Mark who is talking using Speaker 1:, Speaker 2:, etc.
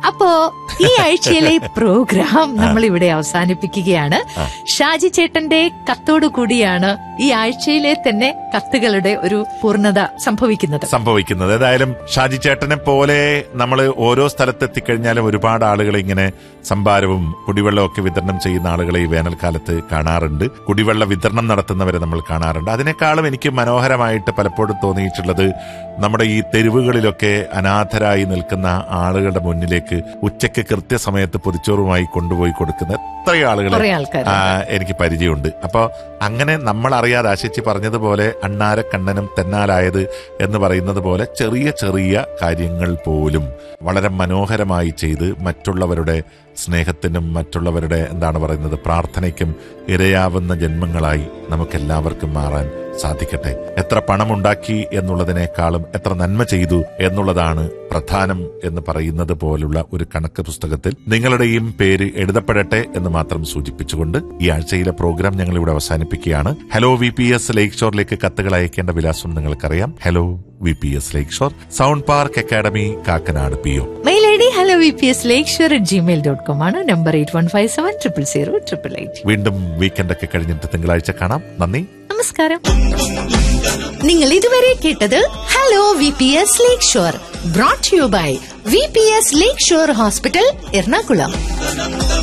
Speaker 1: അപ്പോ ഈ ആഴ്ചയിലെ പ്രോഗ്രാം നമ്മൾ ഇവിടെ അവസാനിപ്പിക്കുകയാണ് ഷാജി ചേട്ടന്റെ കത്തോടു കൂടിയാണ് ഈ ആഴ്ചയിലെ തന്നെ കത്തുകളുടെ ഒരു പൂർണ്ണത സംഭവിക്കുന്നത്
Speaker 2: സംഭവിക്കുന്നത് ഏതായാലും ഷാജി ചേട്ടനെ പോലെ നമ്മൾ ഓരോ സ്ഥലത്തെത്തിക്കഴിഞ്ഞാലും ഒരുപാട് ആളുകൾ ഇങ്ങനെ സംഭാരവും കുടിവെള്ളവും ഒക്കെ വിതരണം ചെയ്യുന്ന ആളുകളെ ഈ വേനൽക്കാലത്ത് കാണാറുണ്ട് കുടിവെള്ള വിതരണം നടത്തുന്നവരെ നമ്മൾ കാണാറുണ്ട് അതിനേക്കാളും എനിക്ക് മനോഹരമായിട്ട് പലപ്പോഴും തോന്നിയിട്ടുള്ളത് നമ്മുടെ ഈ തെരുവുകളിലൊക്കെ അനാഥരായി നിൽക്കുന്ന ആളുകളുടെ മുന്നിലേക്ക് ഉച്ചയ്ക്ക് കൃത്യസമയത്ത് പൊതിച്ചോറുമായി കൊണ്ടുപോയി കൊടുക്കുന്ന എത്രയോ ആളുകളെ
Speaker 1: കുറെ ആൾക്കാർ
Speaker 2: ആ, എനിക്ക് പരിചയമുണ്ട് അപ്പൊ അങ്ങനെ നമ്മൾ അറിയാതെ ആശിച്ച് പറഞ്ഞതുപോലെ അണ്ണാര കണ്ണനും തെന്നാലായത് എന്ന് പറയുന്നത് പോലെ ചെറിയ ചെറിയ കാര്യങ്ങൾ പോലും വളരെ മനോഹരമായി ചെയ്ത് മറ്റുള്ളവരുടെ സ്നേഹത്തിനും മറ്റുള്ളവരുടെ എന്താണ് പറയുന്നത് പ്രാർത്ഥനയ്ക്കും ഇരയാവുന്ന ജന്മങ്ങളായി നമുക്കെല്ലാവർക്കും മാറാൻ സാധിക്കട്ടെ എത്ര പണമുണ്ടാക്കി എന്നുള്ളതിനേക്കാളും എത്ര നന്മ ചെയ്തു എന്നുള്ളതാണ് പ്രധാനം എന്ന് പറയുന്നത് പോലുള്ള ഒരു കണക്ക് പുസ്തകത്തിൽ നിങ്ങളുടെയും പേര് എഴുതപ്പെടട്ടെ എന്ന് മാത്രം സൂചിപ്പിച്ചുകൊണ്ട് ഈ ആഴ്ചയിലെ പ്രോഗ്രാം ഞങ്ങൾ ഇവിടെ അവസാനിപ്പിക്കുകയാണ് hello V P S lake ഷോറിലേക്ക് കത്തുകൾ അയക്കേണ്ട വിലാസം നിങ്ങൾക്കറിയാം hello V P S lake shore sound park academy Kakkanad P O
Speaker 1: mail I D hello V P S lake shore at Gmail dot com ആണ് number eight one five seven triple zero triple eight
Speaker 2: വീണ്ടും weekend ഒക്കെ കഴിഞ്ഞിട്ട് തിങ്കളാഴ്ച കാണാം നന്ദി
Speaker 1: നമസ്കാരം നിങ്ങൾ ഇതുവരെ കേട്ടത് hello V P S lake shore brought you by V P S lake shore hospital Ernakulam